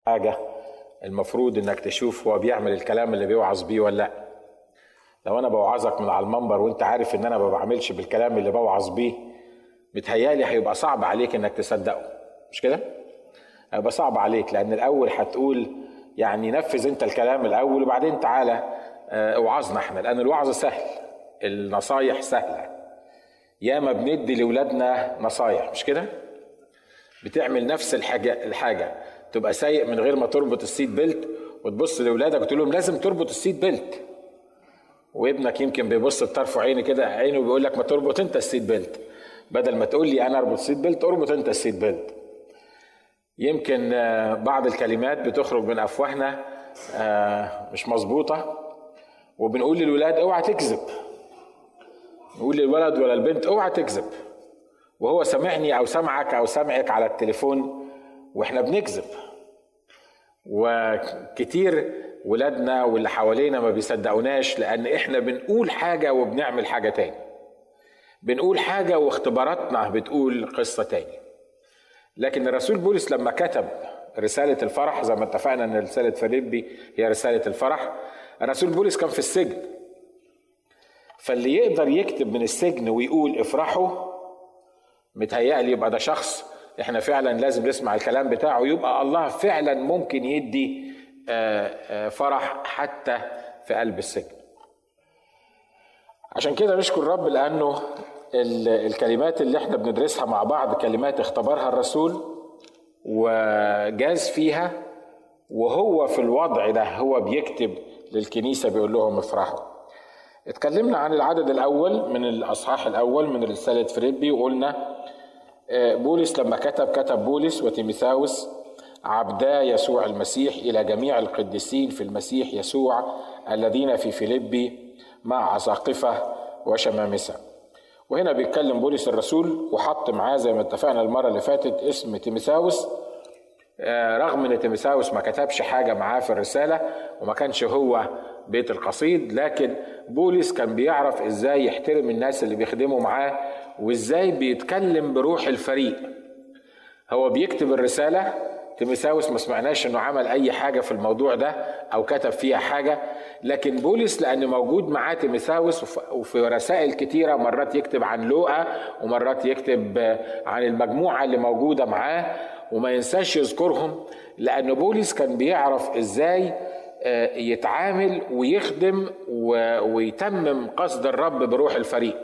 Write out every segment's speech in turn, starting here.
حاجة المفروض انك تشوف هو بيعمل الكلام اللي بيوعظ بيه ولا لا لو انا بوعظك من على المنبر وانت عارف ان انا ما بعملش بالكلام اللي بوعظ بيه متهيالي هيبقى صعب عليك انك تصدقه مش كده هيبقى صعب عليك لان الاول هتقول يعني نفذ انت الكلام الاول وبعدين تعالى اه، اوعظنا احنا لان الوعظ سهل النصايح سهله ياما بندي لاولادنا نصايح مش كده بتعمل نفس الحاجه الحاجه تبقى سايق من غير ما تربط السيت بيلت وتبص لاولادك وتقول لهم لازم تربط السيت بيلت وابنك يمكن بيبص بطرف عيني كده عينه بيقول لك ما تربط انت السيت بيلت بدل ما تقول لي انا اربط السيت بيلت اربط انت السيت بيلت يمكن آه، بعض الكلمات بتخرج من افواهنا آه، مش مظبوطه وبنقول للولاد اوعى تكذب نقول للولد ولا البنت اوعى تكذب وهو سامعني او سمعك او سمعك على التليفون واحنا بنكذب وكتير ولادنا واللي حوالينا ما بيصدقوناش لان احنا بنقول حاجه وبنعمل حاجه تاني بنقول حاجه واختباراتنا بتقول قصه تاني لكن الرسول بولس لما كتب رساله الفرح زي ما اتفقنا ان رساله فيليبي هي رساله الفرح الرسول بولس كان في السجن فاللي يقدر يكتب من السجن ويقول افرحوا متهيألي يبقى ده شخص احنا فعلا لازم نسمع الكلام بتاعه يبقى الله فعلا ممكن يدي آه، آه، فرح حتى في قلب السجن عشان كده نشكر الرب لانه ال- الكلمات اللي احنا بندرسها مع بعض كلمات اختبرها الرسول وجاز فيها وهو في الوضع ده هو بيكتب للكنيسة بيقول لهم افرحوا اتكلمنا عن العدد الأول من الأصحاح الأول من رسالة فيليبي وقلنا آه، بولس لما كتب كتب بولس وتيميثاوس عبدا يسوع المسيح إلى جميع القديسين في المسيح يسوع الذين في فيليبي مع أساقفة وشمامسة وهنا بيتكلم بولس الرسول وحط معاه زي ما اتفقنا المرة اللي فاتت اسم تيميثاوس آه، رغم ان تيميثاوس ما كتبش حاجه معاه في الرساله وما كانش هو بيت القصيد لكن بولس كان بيعرف ازاي يحترم الناس اللي بيخدموا معاه وازاي بيتكلم بروح الفريق هو بيكتب الرساله تيميثاوس ما سمعناش انه عمل اي حاجه في الموضوع ده او كتب فيها حاجه لكن بولس لان موجود معاه تيميثاوس وف- وفي رسائل كتيره مرات يكتب عن لوقا ومرات يكتب آه، عن المجموعه اللي موجوده معاه وما ينساش يذكرهم لان بولس كان بيعرف ازاي آه، يتعامل ويخدم و- ويتمم قصد الرب بروح الفريق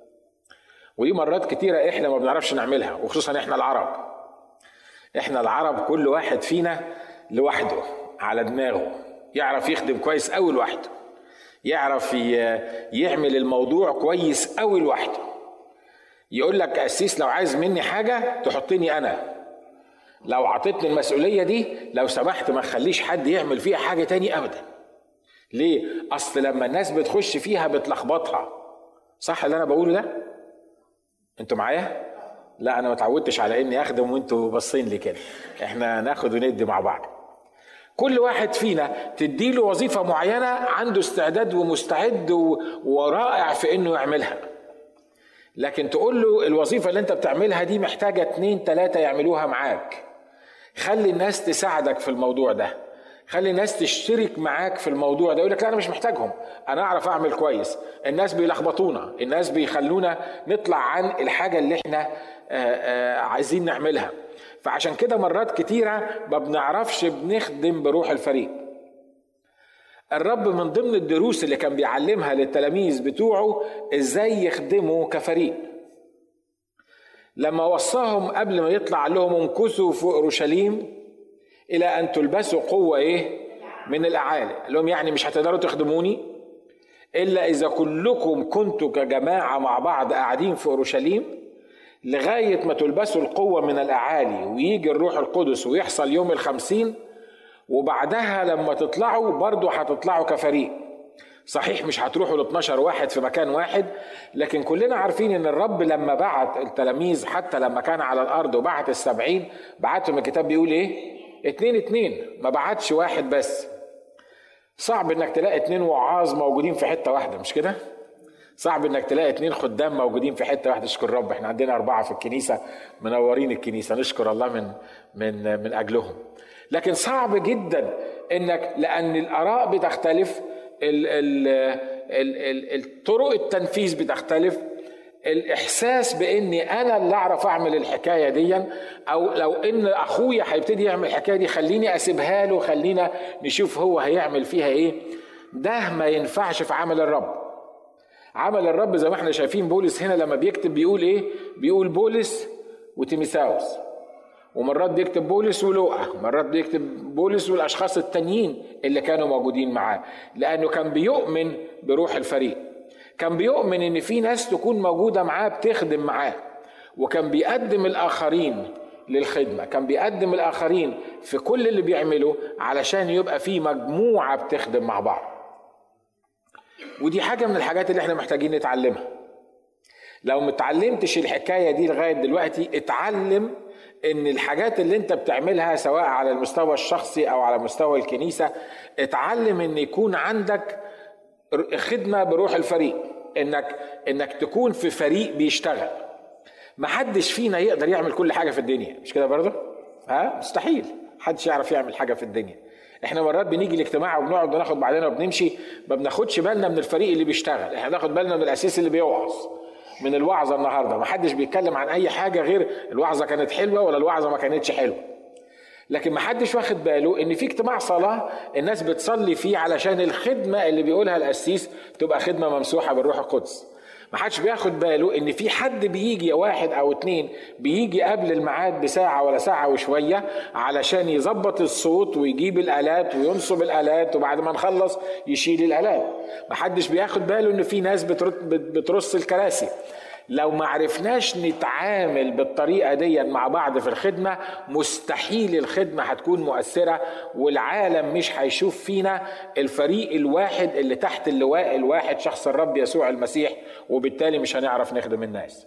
ودي مرات كتيره احنا ما بنعرفش نعملها وخصوصا احنا العرب احنا العرب كل واحد فينا لوحده على دماغه يعرف يخدم كويس قوي لوحده يعرف ي- يعمل الموضوع كويس قوي لوحده يقول لك قسيس لو عايز مني حاجه تحطني انا لو عطيتني المسؤوليه دي لو سمحت ما تخليش حد يعمل فيها حاجه تاني ابدا ليه اصل لما الناس بتخش فيها بتلخبطها صح اللي انا بقوله ده انتوا معايا لا انا ما اتعودتش على اني اخدم وانتوا باصين لي كده احنا ناخد وندي مع بعض كل واحد فينا تديله وظيفه معينه عنده استعداد ومستعد و- ورائع في انه يعملها لكن تقول له الوظيفه اللي انت بتعملها دي محتاجه اتنين تلاته يعملوها معاك خلي الناس تساعدك في الموضوع ده خلي الناس تشترك معاك في الموضوع ده يقول لك لا انا مش محتاجهم انا اعرف اعمل كويس الناس بيلخبطونا الناس بيخلونا نطلع عن الحاجه اللي احنا آه، آه، عايزين نعملها فعشان كده مرات كتيره ما بنعرفش بنخدم بروح الفريق الرب من ضمن الدروس اللي كان بيعلمها للتلاميذ بتوعه ازاي يخدموا كفريق لما وصاهم قبل ما يطلع قال لهم امكثوا في اورشليم الى ان تلبسوا قوه ايه من الاعالي قال لهم يعني مش هتقدروا تخدموني الا اذا كلكم كنتوا كجماعه مع بعض قاعدين في اورشليم لغايه ما تلبسوا القوه من الاعالي ويجي الروح القدس ويحصل يوم الخمسين وبعدها لما تطلعوا برضو هتطلعوا كفريق صحيح مش هتروحوا ل 12 واحد في مكان واحد لكن كلنا عارفين ان الرب لما بعت التلاميذ حتى لما كان على الارض وبعت السبعين بعتهم الكتاب بيقول ايه اتنين اتنين ما بعتش واحد بس صعب انك تلاقي اتنين وعاظ موجودين في حته واحده مش كده صعب انك تلاقي اتنين خدام موجودين في حته واحده اشكر رب احنا عندنا اربعه في الكنيسه منورين الكنيسه نشكر الله من من من اجلهم لكن صعب جدا انك لان الاراء بتختلف ال ال ال الطرق التنفيذ بتختلف الاحساس باني انا اللي اعرف اعمل الحكايه دي او لو ان اخويا هيبتدي يعمل الحكايه دي خليني اسيبها له خلينا نشوف هو هيعمل فيها ايه ده ما ينفعش في عمل الرب عمل الرب زي ما احنا شايفين بولس هنا لما بيكتب بيقول ايه بيقول بولس وتيميساوس ومرات بيكتب بولس ولوقا مرات بيكتب بولس والاشخاص التانيين اللي كانوا موجودين معاه لانه كان بيؤمن بروح الفريق كان بيؤمن ان في ناس تكون موجوده معاه بتخدم معاه وكان بيقدم الاخرين للخدمه كان بيقدم الاخرين في كل اللي بيعمله علشان يبقى في مجموعه بتخدم مع بعض ودي حاجه من الحاجات اللي احنا محتاجين نتعلمها لو متعلمتش الحكايه دي لغايه دلوقتي اتعلم ان الحاجات اللي انت بتعملها سواء على المستوى الشخصي او على مستوى الكنيسه اتعلم ان يكون عندك خدمه بروح الفريق انك انك تكون في فريق بيشتغل محدش فينا يقدر يعمل كل حاجه في الدنيا مش كده برضه ها مستحيل محدش يعرف يعمل حاجه في الدنيا احنا مرات بنيجي الاجتماع وبنقعد وناخد بعدين وبنمشي ما بناخدش بالنا من الفريق اللي بيشتغل احنا بناخد بالنا من الاساس اللي بيوعظ من الوعظه النهارده ما حدش بيتكلم عن اي حاجه غير الوعظه كانت حلوه ولا الوعظه ما كانتش حلوه لكن ما حدش واخد باله ان في اجتماع صلاه الناس بتصلي فيه علشان الخدمه اللي بيقولها القسيس تبقى خدمه ممسوحه بالروح القدس ما حدش بياخد باله ان في حد بيجي واحد او اتنين بيجي قبل الميعاد بساعه ولا ساعه وشويه علشان يظبط الصوت ويجيب الالات وينصب الالات وبعد ما نخلص يشيل الالات ما حدش بياخد باله ان في ناس بترص الكراسي لو ما عرفناش نتعامل بالطريقة دي مع بعض في الخدمة مستحيل الخدمة هتكون مؤثرة والعالم مش هيشوف فينا الفريق الواحد اللي تحت اللواء الواحد شخص الرب يسوع المسيح وبالتالي مش هنعرف نخدم الناس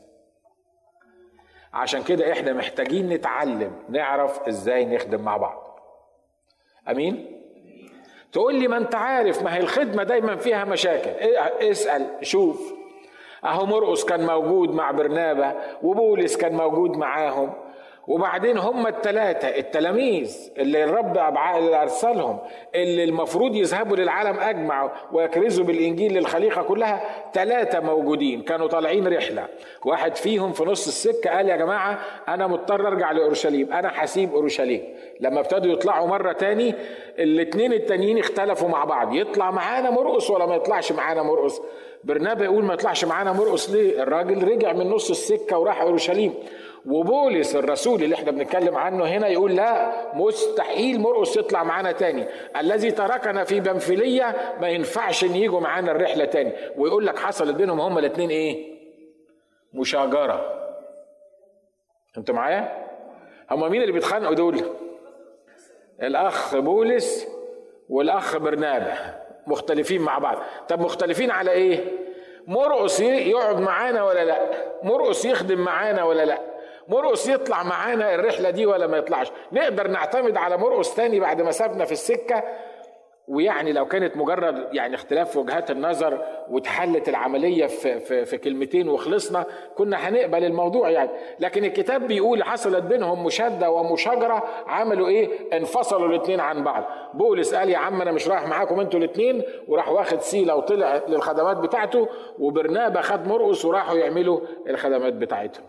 عشان كده احنا محتاجين نتعلم نعرف ازاي نخدم مع بعض امين تقول لي ما انت عارف ما هي الخدمه دايما فيها مشاكل اسال شوف اهو مرقس كان موجود مع برنابا وبولس كان موجود معاهم وبعدين هم الثلاثة التلاميذ اللي الرب اللي أرسلهم اللي المفروض يذهبوا للعالم أجمع ويكرزوا بالإنجيل للخليقة كلها ثلاثة موجودين كانوا طالعين رحلة واحد فيهم في نص السكة قال يا جماعة أنا مضطر أرجع لأورشليم أنا هسيب أورشليم لما ابتدوا يطلعوا مرة تاني الاثنين التانيين اختلفوا مع بعض يطلع معانا مرقص ولا ما يطلعش معانا مرقص برنابا يقول ما يطلعش معانا مرقص ليه الراجل رجع من نص السكة وراح أورشليم وبولس الرسول اللي احنا بنتكلم عنه هنا يقول لا مستحيل مرقس يطلع معانا تاني الذي تركنا في بنفلية ما ينفعش ان يجوا معانا الرحلة تاني ويقول لك حصلت بينهم هما الاثنين ايه مشاجرة انتوا معايا هما مين اللي بيتخانقوا دول الاخ بولس والاخ برنابا مختلفين مع بعض طب مختلفين على ايه مرقس يقعد معانا ولا لا مرقس يخدم معانا ولا لا مرقس يطلع معانا الرحله دي ولا ما يطلعش نقدر نعتمد على مرقس تاني بعد ما سابنا في السكه ويعني لو كانت مجرد يعني اختلاف في وجهات النظر واتحلت العمليه في, في, في كلمتين وخلصنا كنا هنقبل الموضوع يعني لكن الكتاب بيقول حصلت بينهم مشاده ومشاجره عملوا ايه انفصلوا الاثنين عن بعض بولس قال يا عم انا مش رايح معاكم انتوا الاثنين وراح واخد سيله وطلع للخدمات بتاعته وبرنابا خد مرقس وراحوا يعملوا الخدمات بتاعتهم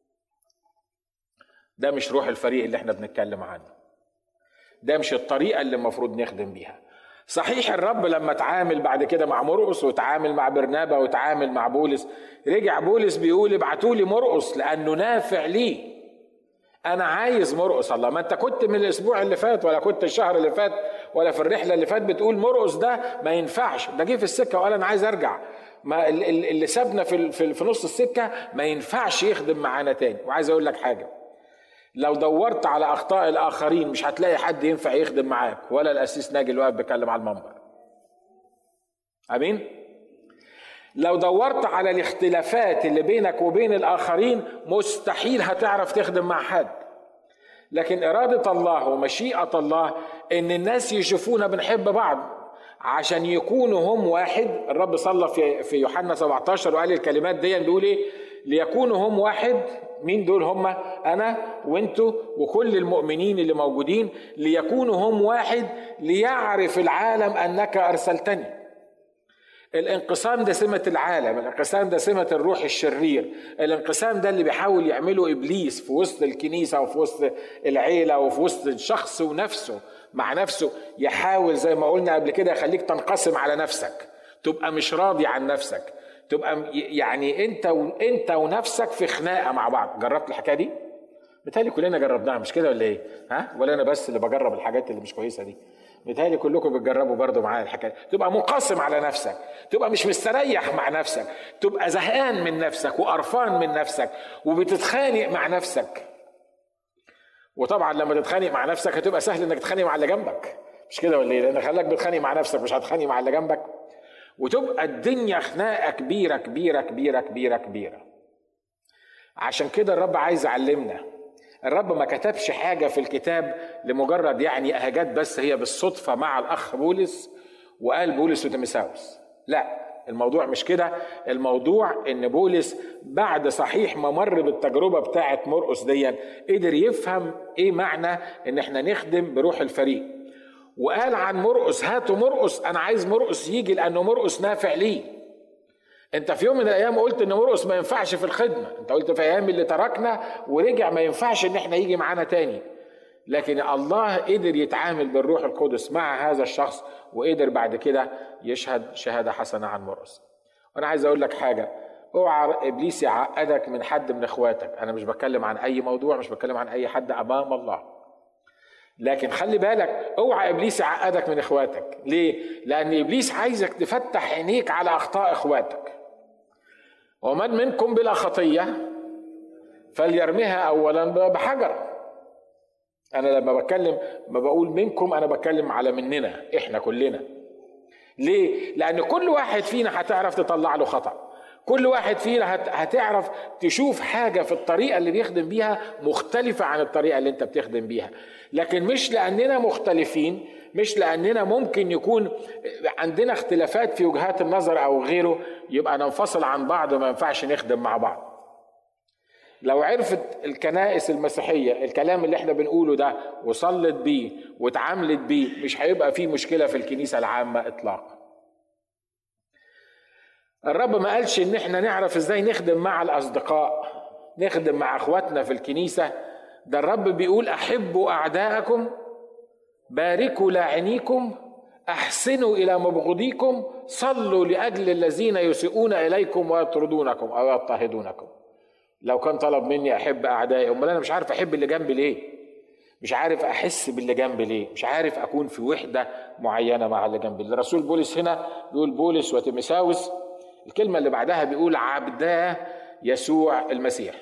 ده مش روح الفريق اللي احنا بنتكلم عنه ده مش الطريقة اللي المفروض نخدم بيها صحيح الرب لما اتعامل بعد كده مع مرقس وتعامل مع برنابا وتعامل مع بولس رجع بولس بيقول ابعتوا لي مرقس لانه نافع لي انا عايز مرقس الله ما انت كنت من الاسبوع اللي فات ولا كنت الشهر اللي فات ولا في الرحله اللي فات بتقول مرقس ده ما ينفعش ده جه في السكه وقال انا عايز ارجع ما اللي سابنا في في نص السكه ما ينفعش يخدم معانا تاني وعايز اقول لك حاجه لو دورت على اخطاء الاخرين مش هتلاقي حد ينفع يخدم معاك ولا الاسيس ناجي اللي واقف بيتكلم على المنبر امين لو دورت على الاختلافات اللي بينك وبين الاخرين مستحيل هتعرف تخدم مع حد لكن اراده الله ومشيئه الله ان الناس يشوفونا بنحب بعض عشان يكونوا هم واحد الرب صلى في في يوحنا 17 وقال الكلمات دي بيقول ايه ليكونوا هم واحد مين دول هم انا وانتوا وكل المؤمنين اللي موجودين ليكونوا هم واحد ليعرف العالم انك ارسلتني الانقسام ده سمة العالم الانقسام ده سمة الروح الشرير الانقسام ده اللي بيحاول يعمله إبليس في وسط الكنيسة وفي وسط العيلة وفي وسط الشخص ونفسه مع نفسه يحاول زي ما قلنا قبل كده يخليك تنقسم على نفسك تبقى مش راضي عن نفسك تبقى يعني انت انت ونفسك في خناقه مع بعض جربت الحكايه دي متهيألي كلنا جربناها مش كده ولا ايه ها ولا انا بس اللي بجرب الحاجات اللي مش كويسه دي متهيألي كلكم بتجربوا برضو معايا الحكايه تبقى منقسم على نفسك تبقى مش مستريح مع نفسك تبقى زهقان من نفسك وقرفان من نفسك وبتتخانق مع نفسك وطبعا لما تتخانق مع نفسك هتبقى سهل انك تتخانق مع اللي جنبك مش كده ولا ايه لان خلاك بتخانق مع نفسك مش هتخانق مع اللي جنبك وتبقى الدنيا خناقه كبيره كبيره كبيره كبيره كبيره عشان كده الرب عايز يعلمنا الرب ما كتبش حاجه في الكتاب لمجرد يعني اهجات بس هي بالصدفه مع الاخ بولس وقال بولس وتيمساوس لا الموضوع مش كده الموضوع ان بولس بعد صحيح ما مر بالتجربه بتاعه مرقس دي قدر يفهم ايه معنى ان احنا نخدم بروح الفريق وقال عن مرقس هاتوا مرقس انا عايز مرقس يجي لانه مرقس نافع ليه انت في يوم من الايام قلت ان مرقس ما ينفعش في الخدمه انت قلت في ايام اللي تركنا ورجع ما ينفعش ان احنا يجي معانا تاني لكن الله قدر يتعامل بالروح القدس مع هذا الشخص وقدر بعد كده يشهد شهاده حسنه عن مرقس وانا عايز اقول لك حاجه اوعى ابليس يعقدك من حد من اخواتك انا مش بتكلم عن اي موضوع مش بتكلم عن اي حد امام الله لكن خلي بالك اوعى ابليس يعقدك من اخواتك ليه لان ابليس عايزك تفتح عينيك على اخطاء اخواتك ومن منكم بلا خطيه فليرميها اولا بحجر انا لما بتكلم ما بقول منكم انا بتكلم على مننا احنا كلنا ليه لان كل واحد فينا هتعرف تطلع له خطأ كل واحد فينا هتعرف تشوف حاجة في الطريقة اللي بيخدم بيها مختلفة عن الطريقة اللي انت بتخدم بيها لكن مش لأننا مختلفين مش لأننا ممكن يكون عندنا اختلافات في وجهات النظر أو غيره يبقى ننفصل عن بعض وما ينفعش نخدم مع بعض لو عرفت الكنائس المسيحية الكلام اللي احنا بنقوله ده وصلت بيه واتعاملت بيه مش هيبقى فيه مشكلة في الكنيسة العامة إطلاقا الرب ما قالش ان احنا نعرف ازاي نخدم مع الاصدقاء نخدم مع اخواتنا في الكنيسه ده الرب بيقول احبوا اعداءكم باركوا لاعنيكم احسنوا الى مبغضيكم صلوا لاجل الذين يسيئون اليكم ويطردونكم او يضطهدونكم لو كان طلب مني احب اعدائي امال انا مش عارف احب اللي جنبي ليه مش عارف احس باللي جنبي ليه مش عارف اكون في وحده معينه مع اللي جنبي الرسول بولس هنا بيقول بولس وتيمساوس الكلمة اللي بعدها بيقول عبداه يسوع المسيح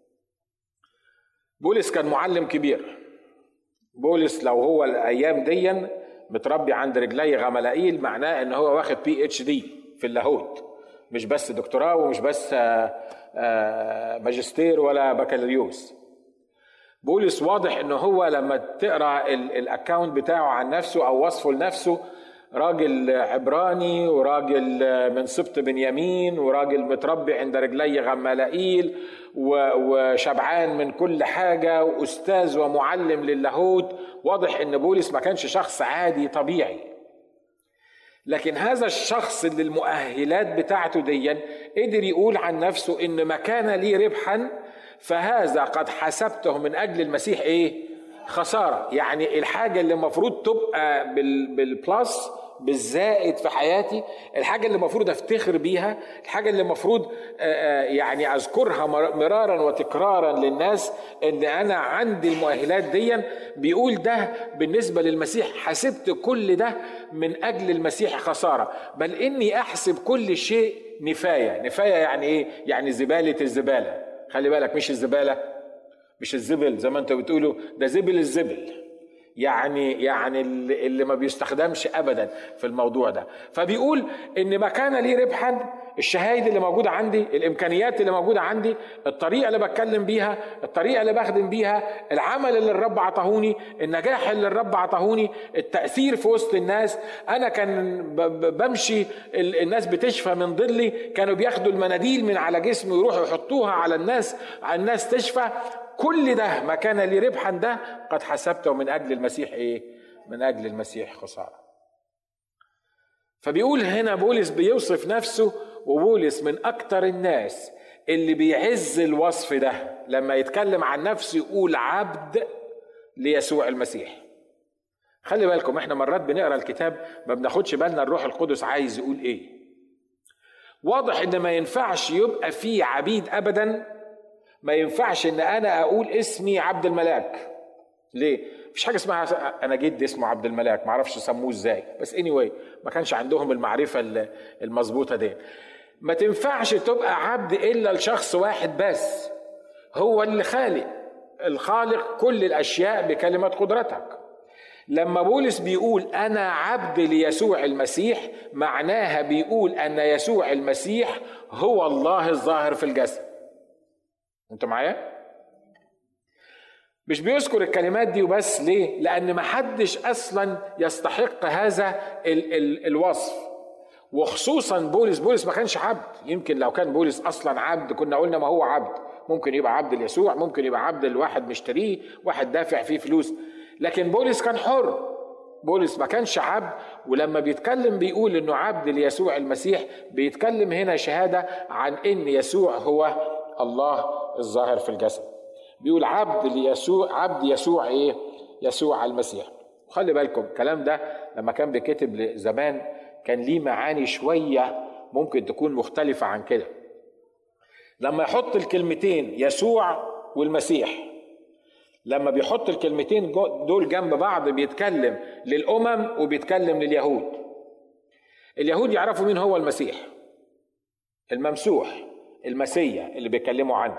بولس كان معلم كبير بولس لو هو الايام دي متربي عند رجلي غملائيل معناه ان هو واخد بي اتش دي في اللاهوت مش بس دكتوراه ومش بس ماجستير ولا بكالوريوس بولس واضح ان هو لما تقرا الاكونت بتاعه عن نفسه او وصفه لنفسه راجل عبراني وراجل من سبط بنيامين وراجل متربي عند رجلي غمالائيل وشبعان من كل حاجة وأستاذ ومعلم للاهوت واضح إن بولس ما كانش شخص عادي طبيعي لكن هذا الشخص اللي المؤهلات بتاعته دي قدر يقول عن نفسه إن ما كان لي ربحا فهذا قد حسبته من أجل المسيح إيه؟ خسارة يعني الحاجة اللي المفروض تبقى بالبلس بالزائد في حياتي الحاجة اللي المفروض افتخر بيها الحاجة اللي المفروض يعني اذكرها مرارا وتكرارا للناس ان انا عندي المؤهلات دي بيقول ده بالنسبة للمسيح حسبت كل ده من اجل المسيح خسارة بل اني احسب كل شيء نفاية نفاية يعني ايه يعني زبالة الزبالة خلي بالك مش الزبالة مش الزبل زي ما انت بتقولوا ده زبل الزبل يعني يعني اللي ما بيستخدمش ابدا في الموضوع ده فبيقول ان ما كان لي ربحا الشهايد اللي موجودة عندي الإمكانيات اللي موجودة عندي الطريقة اللي بتكلم بيها الطريقة اللي بخدم بيها العمل اللي الرب عطاهوني النجاح اللي الرب عطاهوني التأثير في وسط الناس أنا كان بمشي الناس بتشفى من ظلي كانوا بياخدوا المناديل من على جسمي ويروحوا يحطوها على الناس على الناس تشفى كل ده ما كان لي ربحا ده قد حسبته من أجل المسيح إيه من أجل المسيح خسارة فبيقول هنا بولس بيوصف نفسه وبولس من أكتر الناس اللي بيعز الوصف ده لما يتكلم عن نفسه يقول عبد ليسوع المسيح خلي بالكم احنا مرات بنقرا الكتاب ما بناخدش بالنا الروح القدس عايز يقول ايه واضح ان ما ينفعش يبقى فيه عبيد ابدا ما ينفعش ان انا اقول اسمي عبد الملاك ليه مفيش حاجه اسمها انا جدي اسمه عبد الملاك ما اعرفش سموه ازاي بس اني anyway ما كانش عندهم المعرفه المظبوطه دي ما تنفعش تبقى عبد الا لشخص واحد بس هو اللي خالق الخالق كل الاشياء بكلمه قدرتك لما بولس بيقول انا عبد ليسوع المسيح معناها بيقول ان يسوع المسيح هو الله الظاهر في الجسد انتوا معايا مش بيذكر الكلمات دي وبس ليه لان محدش اصلا يستحق هذا ال- ال- الوصف وخصوصا بولس بولس ما كانش عبد يمكن لو كان بولس اصلا عبد كنا قلنا ما هو عبد ممكن يبقى عبد ليسوع ممكن يبقى عبد لواحد مشتريه واحد دافع فيه فلوس لكن بولس كان حر بولس ما كانش عبد ولما بيتكلم بيقول انه عبد ليسوع المسيح بيتكلم هنا شهاده عن ان يسوع هو الله الظاهر في الجسد بيقول عبد ليسوع عبد يسوع ايه يسوع المسيح خلي بالكم الكلام ده لما كان بيكتب زمان كان ليه معاني شوية ممكن تكون مختلفة عن كده لما يحط الكلمتين يسوع والمسيح لما بيحط الكلمتين دول جنب بعض بيتكلم للأمم وبيتكلم لليهود اليهود يعرفوا مين هو المسيح الممسوح المسيا اللي بيتكلموا عنه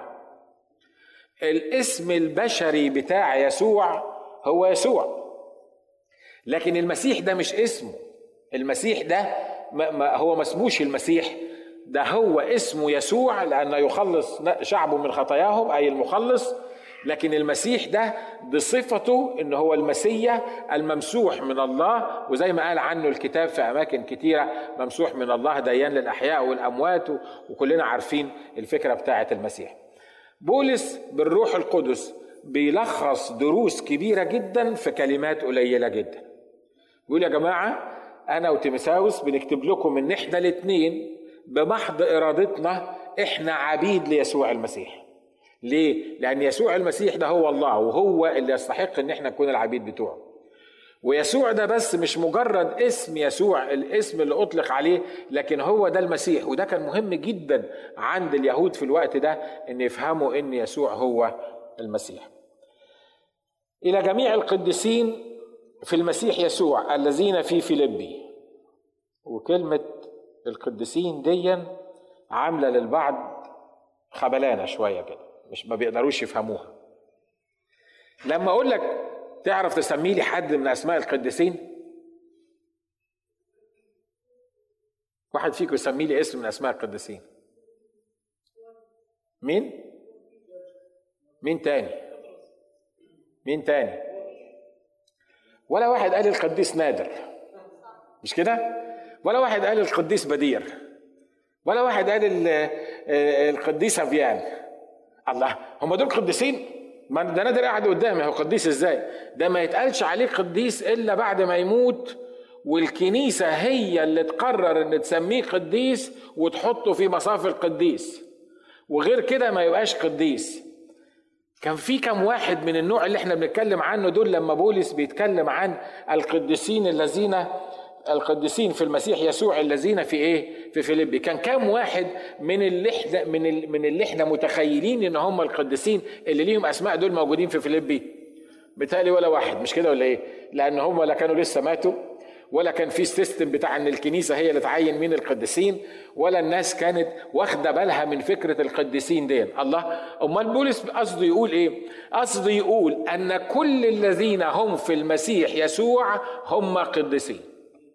الاسم البشري بتاع يسوع هو يسوع لكن المسيح ده مش اسمه المسيح ده ما هو ما اسموش المسيح ده هو اسمه يسوع لأنه يخلص شعبه من خطاياهم أي المخلص لكن المسيح ده بصفته ان هو المسيا الممسوح من الله وزي ما قال عنه الكتاب في اماكن كتيره ممسوح من الله ديان للاحياء والاموات وكلنا عارفين الفكره بتاعه المسيح. بولس بالروح القدس بيلخص دروس كبيره جدا في كلمات قليله جدا. بيقول يا جماعه انا وتيمساوس بنكتب لكم ان احنا الاثنين بمحض ارادتنا احنا عبيد ليسوع المسيح ليه لان يسوع المسيح ده هو الله وهو اللي يستحق ان احنا نكون العبيد بتوعه ويسوع ده بس مش مجرد اسم يسوع الاسم اللي اطلق عليه لكن هو ده المسيح وده كان مهم جدا عند اليهود في الوقت ده ان يفهموا ان يسوع هو المسيح الى جميع القديسين في المسيح يسوع الذين في فيلبي وكلمة القديسين دي عاملة للبعض خبلانة شوية كده مش ما بيقدروش يفهموها لما أقول لك تعرف تسمي لي حد من أسماء القديسين واحد فيكم يسمي لي اسم من أسماء القديسين مين؟ مين تاني؟ مين تاني؟ ولا واحد قال القديس نادر مش كده ولا واحد قال القديس بدير ولا واحد قال القديس افيان الله هم دول قديسين ما ده نادر قاعد قدامي هو قديس ازاي ده ما يتقالش عليه قديس الا بعد ما يموت والكنيسة هي اللي تقرر ان تسميه قديس وتحطه في مصاف القديس وغير كده ما يبقاش قديس كان في كم واحد من النوع اللي احنا بنتكلم عنه دول لما بولس بيتكلم عن القديسين الذين القديسين في المسيح يسوع الذين في ايه في فيليبي كان كام واحد من اللي احنا من من اللي احنا متخيلين ان هم القديسين اللي ليهم اسماء دول موجودين في فيليبي بالتالي ولا واحد مش كده ولا ايه لان هم لا كانوا لسه ماتوا ولا كان في السيستم بتاع ان الكنيسه هي اللي تعين مين القديسين ولا الناس كانت واخده بالها من فكره القديسين دي الله امال بولس قصده يقول ايه قصده يقول ان كل الذين هم في المسيح يسوع هم قديسين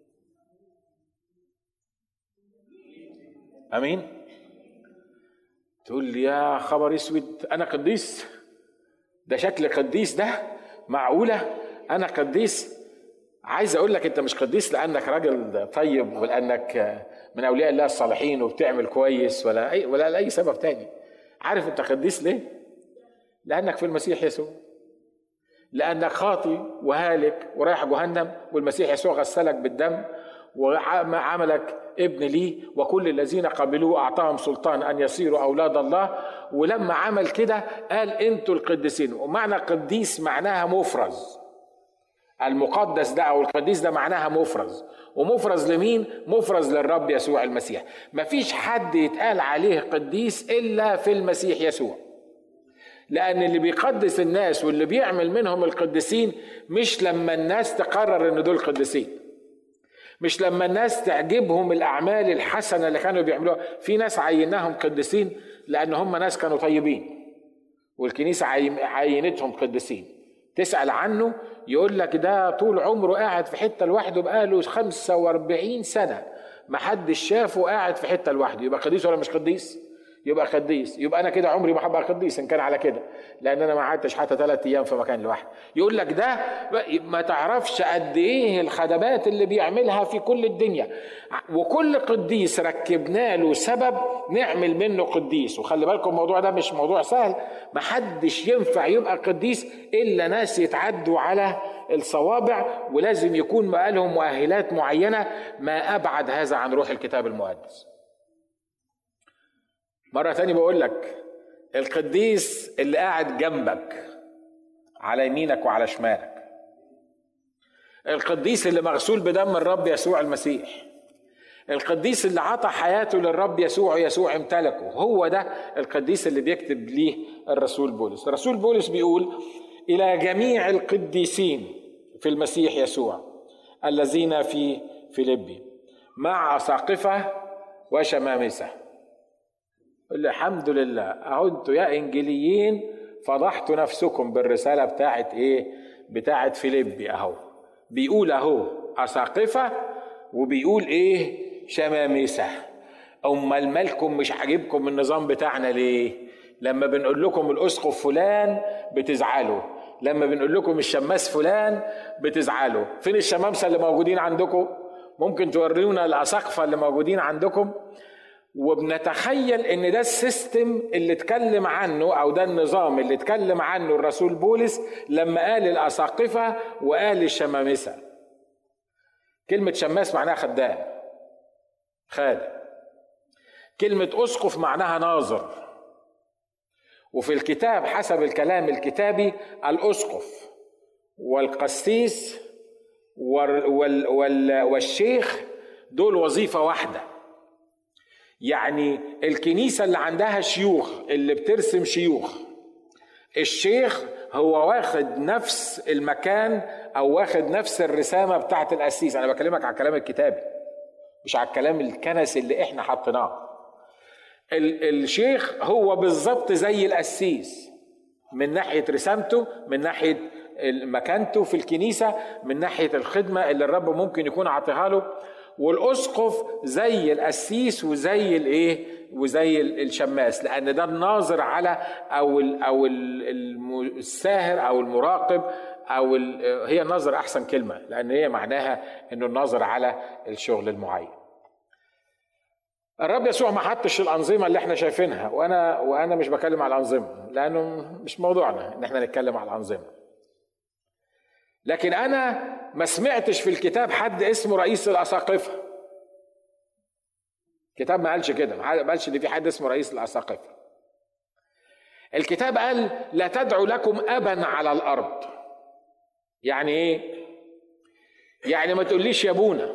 امين تقول لي يا خبر اسود انا قديس ده شكل قديس ده معقوله انا قديس عايز اقول لك انت مش قديس لانك راجل طيب ولانك من اولياء الله الصالحين وبتعمل كويس ولا اي ولا لاي سبب تاني عارف انت قديس ليه لانك في المسيح يسوع لانك خاطي وهالك ورايح جهنم والمسيح يسوع غسلك بالدم وعملك ابن لي وكل الذين قبلوه اعطاهم سلطان ان يصيروا اولاد الله ولما عمل كده قال انتوا القديسين ومعنى قديس معناها مفرز المقدس ده او القديس ده معناها مفرز ومفرز لمين مفرز للرب يسوع المسيح مفيش حد يتقال عليه قديس الا في المسيح يسوع لان اللي بيقدس الناس واللي بيعمل منهم القديسين مش لما الناس تقرر ان دول قديسين مش لما الناس تعجبهم الاعمال الحسنه اللي كانوا بيعملوها في ناس عيناهم قديسين لان هم ناس كانوا طيبين والكنيسه عينتهم قديسين تسال عنه يقول لك ده طول عمره قاعد في حته لوحده بقاله 45 سنه محدش شافه قاعد في حته لوحده يبقى قديس ولا مش قديس؟ يبقى قديس يبقى انا كده عمري ما هبقى قديس ان كان على كده لان انا ما قعدتش حتى ثلاث ايام في مكان لوحدي يقول لك ده ما تعرفش قد ايه الخدمات اللي بيعملها في كل الدنيا وكل قديس ركبنا له سبب نعمل منه قديس وخلي بالكم الموضوع ده مش موضوع سهل ما حدش ينفع يبقى قديس الا ناس يتعدوا على الصوابع ولازم يكون بقى لهم مؤهلات معينه ما ابعد هذا عن روح الكتاب المقدس مرة تاني بقول لك القديس اللي قاعد جنبك على يمينك وعلى شمالك القديس اللي مغسول بدم الرب يسوع المسيح القديس اللي عطى حياته للرب يسوع يسوع امتلكه هو ده القديس اللي بيكتب ليه الرسول بولس الرسول بولس بيقول الى جميع القديسين في المسيح يسوع الذين في فيليبي مع اساقفه وشمامسه الحمد لله اهو انتوا يا انجليين فضحتوا نفسكم بالرساله بتاعت ايه بتاعت فيليبي اهو بيقول اهو اساقفه وبيقول ايه شمامسه امال مالكم مش عاجبكم النظام بتاعنا ليه لما بنقول لكم الاسقف فلان بتزعلوا لما بنقول لكم الشماس فلان بتزعلوا فين الشمامسه اللي موجودين عندكم ممكن تورونا الاساقفه اللي موجودين عندكم وبنتخيل ان ده السيستم اللي اتكلم عنه او ده النظام اللي اتكلم عنه الرسول بولس لما قال الاساقفه وقال الشمامسه كلمه شماس معناها خدام خادم كلمه اسقف معناها ناظر وفي الكتاب حسب الكلام الكتابي الاسقف والقسيس والشيخ دول وظيفه واحده يعني الكنيسه اللي عندها شيوخ اللي بترسم شيوخ الشيخ هو واخد نفس المكان او واخد نفس الرسامه بتاعه القسيس انا بكلمك على الكلام الكتابي مش على الكلام الكنسي اللي احنا حطيناه الشيخ هو بالظبط زي القسيس من ناحيه رسامته من ناحيه مكانته في الكنيسه من ناحيه الخدمه اللي الرب ممكن يكون عاطيها له والاسقف زي القسيس وزي الايه وزي الشماس لان ده الناظر على او ال او الساهر او المراقب او هي الناظر احسن كلمه لان هي معناها انه الناظر على الشغل المعين الرب يسوع ما حطش الانظمه اللي احنا شايفينها وانا وانا مش بكلم على الانظمه لانه مش موضوعنا ان احنا نتكلم على الانظمه لكن انا ما سمعتش في الكتاب حد اسمه رئيس الاساقفه الكتاب ما قالش كده ما قالش ان في حد اسمه رئيس الاساقفه الكتاب قال لا تدعوا لكم ابا على الارض يعني ايه يعني ما تقوليش يا ابونا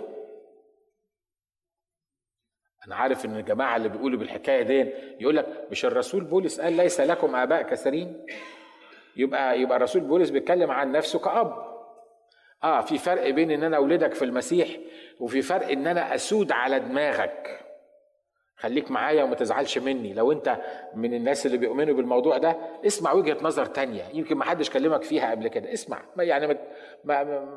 انا عارف ان الجماعه اللي بيقولوا بالحكايه دي يقول لك مش الرسول بولس قال ليس لكم اباء كثيرين يبقى يبقى الرسول بولس بيتكلم عن نفسه كاب اه في فرق بين ان انا اولدك في المسيح وفي فرق ان انا اسود على دماغك خليك معايا وما تزعلش مني لو انت من الناس اللي بيؤمنوا بالموضوع ده اسمع وجهه نظر تانية يمكن ما حدش كلمك فيها قبل كده اسمع ما يعني ما ما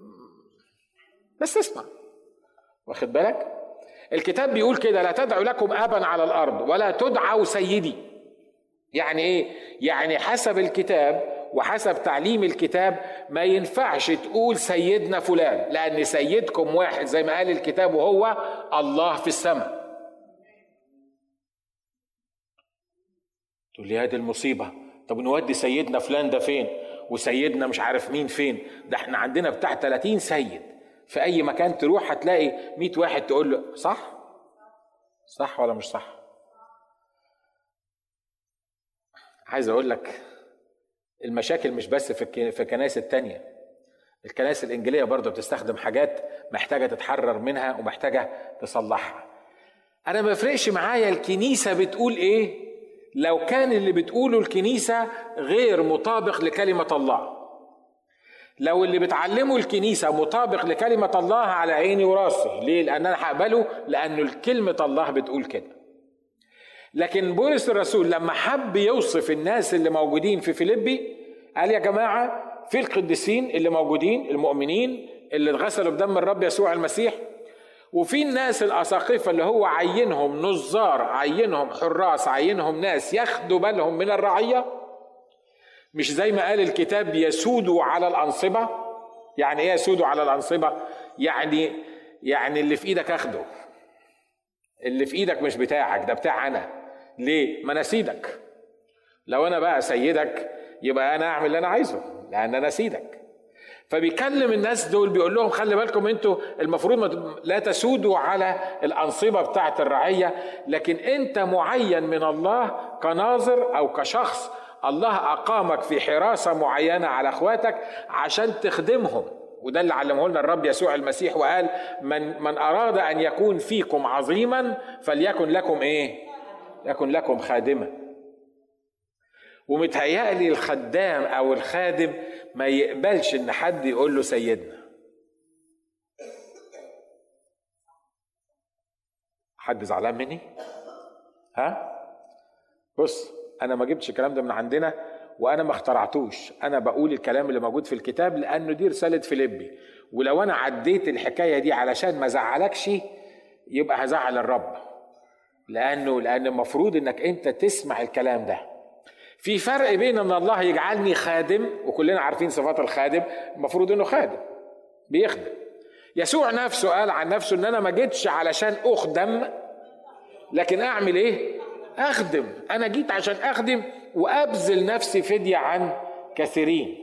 بس اسمع واخد بالك الكتاب بيقول كده لا تدعوا لكم ابا على الارض ولا تدعوا سيدي يعني ايه يعني حسب الكتاب وحسب تعليم الكتاب ما ينفعش تقول سيدنا فلان لان سيدكم واحد زي ما قال الكتاب وهو الله في السماء تقول لي هذه المصيبة طب نودي سيدنا فلان ده فين وسيدنا مش عارف مين فين ده احنا عندنا بتاع 30 سيد في اي مكان تروح هتلاقي 100 واحد تقول له صح صح ولا مش صح عايز اقول لك المشاكل مش بس في في الكنائس التانية الكنائس الإنجيلية برضه بتستخدم حاجات محتاجة تتحرر منها ومحتاجة تصلحها أنا ما يفرقش معايا الكنيسة بتقول إيه لو كان اللي بتقوله الكنيسة غير مطابق لكلمة الله لو اللي بتعلمه الكنيسة مطابق لكلمة الله على عيني وراسي ليه؟ لأن أنا هقبله لأنه كلمة الله بتقول كده لكن بولس الرسول لما حب يوصف الناس اللي موجودين في فيليبي قال يا جماعة في القديسين اللي موجودين المؤمنين اللي اتغسلوا بدم الرب يسوع المسيح وفي الناس الأساقفة اللي هو عينهم نظار عينهم حراس عينهم ناس ياخدوا بالهم من الرعية مش زي ما قال الكتاب يسودوا على الأنصبة يعني ايه يسودوا على الأنصبة يعني يعني اللي في ايدك اخده اللي في ايدك مش بتاعك ده بتاع انا ليه ما انا سيدك لو انا بقى سيدك يبقى انا اعمل اللي انا عايزه لان انا سيدك فبيكلم الناس دول بيقول لهم خلي بالكم انتوا المفروض لا تسودوا على الانصبه بتاعه الرعيه لكن انت معين من الله كناظر او كشخص الله اقامك في حراسه معينه على اخواتك عشان تخدمهم وده اللي علمه لنا الرب يسوع المسيح وقال من من اراد ان يكون فيكم عظيما فليكن لكم ايه؟ يكن لكم خادما ومتهيألي الخدام او الخادم ما يقبلش ان حد يقول له سيدنا حد زعلان مني ها بص انا ما جبتش الكلام ده من عندنا وانا ما اخترعتوش انا بقول الكلام اللي موجود في الكتاب لانه دي رساله فيليبي ولو انا عديت الحكايه دي علشان ما ازعلكش يبقى هزعل الرب لانه لان المفروض انك انت تسمع الكلام ده في فرق بين ان الله يجعلني خادم وكلنا عارفين صفات الخادم المفروض انه خادم بيخدم يسوع نفسه قال عن نفسه ان انا ما جيتش علشان اخدم لكن اعمل ايه اخدم انا جيت عشان اخدم وابذل نفسي فديه عن كثيرين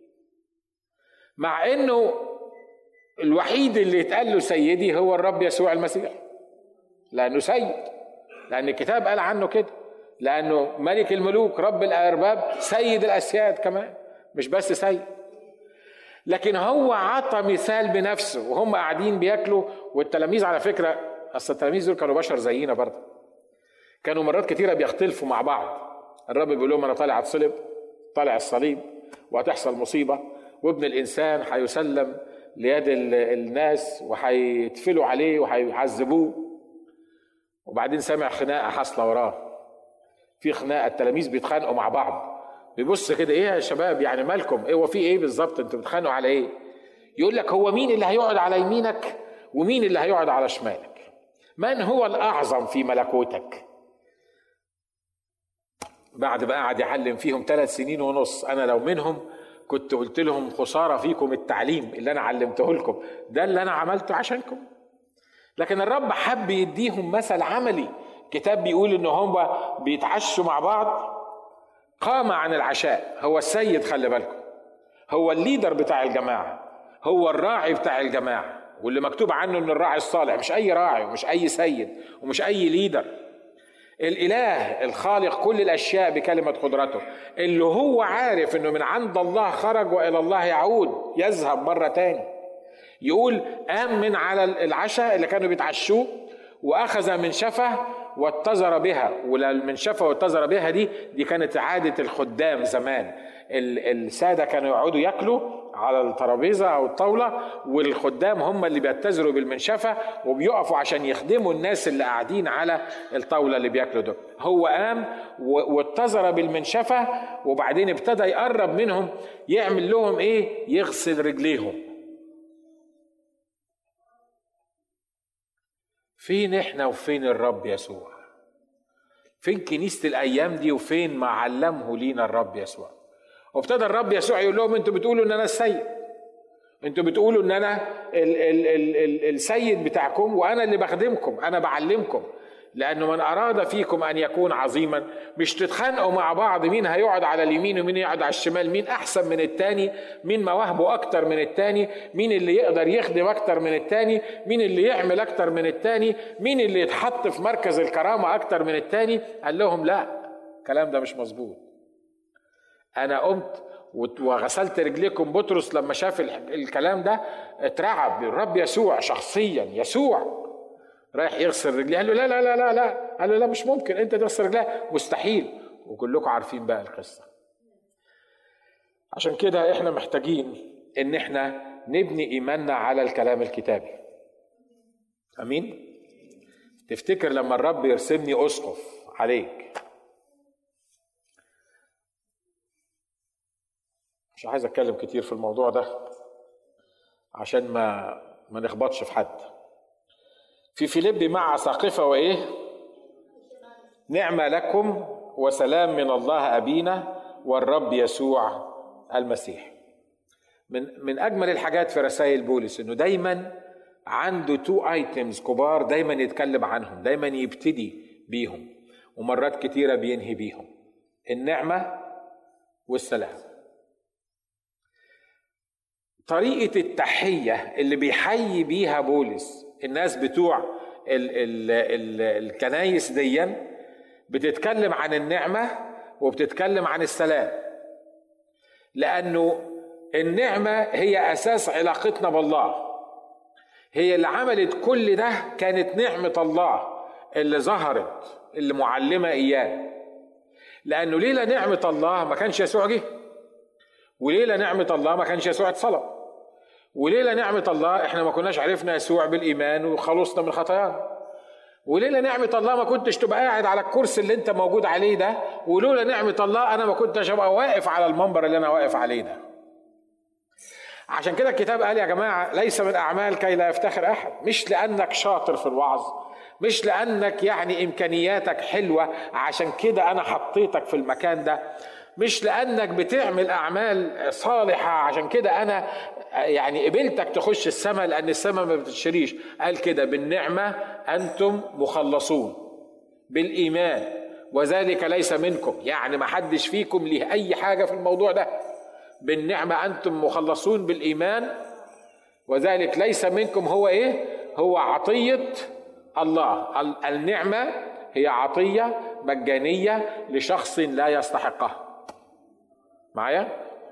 مع انه الوحيد اللي اتقال له سيدي هو الرب يسوع المسيح لانه سيد لان الكتاب قال عنه كده لانه ملك الملوك رب الارباب سيد الاسياد كمان مش بس سيد لكن هو عطى مثال بنفسه وهم قاعدين بياكلوا والتلاميذ على فكره اصل التلاميذ دول كانوا بشر زينا برضه كانوا مرات كتيره بيختلفوا مع بعض الرب بيقول لهم انا طالع اتصلب طالع الصليب وهتحصل مصيبه وابن الانسان هيسلم ليد الناس وهيتفلوا عليه وهيعذبوه وبعدين سمع خناقه حاصله وراه في خناقه التلاميذ بيتخانقوا مع بعض بيبص كده ايه يا شباب يعني مالكم ايه هو في ايه بالظبط انتوا بتتخانقوا على ايه يقول لك هو مين اللي هيقعد على يمينك ومين اللي هيقعد على شمالك من هو الاعظم في ملكوتك بعد بقى قعد يعلم فيهم ثلاث سنين ونص انا لو منهم كنت قلت لهم خساره فيكم التعليم اللي انا علمته لكم ده اللي انا عملته عشانكم لكن الرب حب يديهم مثل عملي كتاب بيقول ان هم بيتعشوا مع بعض قام عن العشاء هو السيد خلي بالكم هو الليدر بتاع الجماعه هو الراعي بتاع الجماعه واللي مكتوب عنه ان الراعي الصالح مش اي راعي ومش اي سيد ومش اي ليدر الاله الخالق كل الاشياء بكلمه قدرته اللي هو عارف انه من عند الله خرج والى الله يعود يذهب مره تاني يقول قام من على العشاء اللي كانوا بيتعشوه واخذ من شفه واتزر بها من شفه واتزر بها دي دي كانت عاده الخدام زمان الساده كانوا يقعدوا ياكلوا على الترابيزه او الطاوله والخدام هم اللي بيتزروا بالمنشفه وبيقفوا عشان يخدموا الناس اللي قاعدين على الطاوله اللي بياكلوا دول هو قام واتزر بالمنشفه وبعدين ابتدى يقرب منهم يعمل لهم ايه يغسل رجليهم فين احنا وفين الرب يسوع فين كنيسه الايام دي وفين ما علمه لينا الرب يسوع وابتدى الرب يسوع يقول لهم انتوا بتقولوا ان انا السيد انتوا بتقولوا ان انا ال ال ال ال السيد بتاعكم وانا اللي بخدمكم انا بعلمكم لانه من اراد فيكم ان يكون عظيما مش تتخانقوا مع بعض مين هيقعد على اليمين ومين يقعد على الشمال مين احسن من التاني مين مواهبه اكتر من التاني مين اللي يقدر يخدم اكتر من التاني مين اللي يعمل اكتر من التاني مين اللي يتحط في مركز الكرامه اكتر من التاني قال لهم لا الكلام ده مش مظبوط انا قمت وغسلت رجليكم بطرس لما شاف الكلام ده اترعب الرب يسوع شخصيا يسوع رايح يغسل رجليه قال له لا لا لا لا لا قال له لا مش ممكن انت تغسل رجليه مستحيل وكلكم عارفين بقى القصه عشان كده احنا محتاجين ان احنا نبني ايماننا على الكلام الكتابي امين تفتكر لما الرب يرسمني اسقف عليك مش عايز اتكلم كتير في الموضوع ده عشان ما ما نخبطش في حد في فيليبي مع ساقفة وإيه نعمة لكم وسلام من الله أبينا والرب يسوع المسيح من من أجمل الحاجات في رسائل بولس إنه دايما عنده تو ايتمز كبار دايما يتكلم عنهم دايما يبتدي بيهم ومرات كتيرة بينهي بيهم النعمة والسلام طريقة التحية اللي بيحيي بيها بولس الناس بتوع ال ال ال الكنايس ديا بتتكلم عن النعمة وبتتكلم عن السلام لأنه النعمة هي أساس علاقتنا بالله هي اللي عملت كل ده كانت نعمة الله اللي ظهرت اللي معلمة إياه لأنه ليلة نعمة الله ما كانش يسوع جه وليلة نعمة الله ما كانش يسوع اتصلب وليلة نعمة الله احنا ما كناش عرفنا يسوع بالإيمان وخلصنا من خطايانا وليلة نعمة الله ما كنتش تبقى قاعد على الكرسي اللي انت موجود عليه ده ولولا نعمة الله انا ما كنتش ابقى واقف على المنبر اللي انا واقف عليه ده عشان كده الكتاب قال يا جماعة ليس من أعمال كي لا يفتخر أحد مش لأنك شاطر في الوعظ مش لأنك يعني إمكانياتك حلوة عشان كده أنا حطيتك في المكان ده مش لانك بتعمل اعمال صالحه عشان كده انا يعني قبلتك تخش السماء لان السماء ما بتشتريش قال كده بالنعمه انتم مخلصون بالايمان وذلك ليس منكم يعني ما حدش فيكم ليه اي حاجه في الموضوع ده بالنعمه انتم مخلصون بالايمان وذلك ليس منكم هو ايه هو عطيه الله النعمه هي عطيه مجانيه لشخص لا يستحقها معايا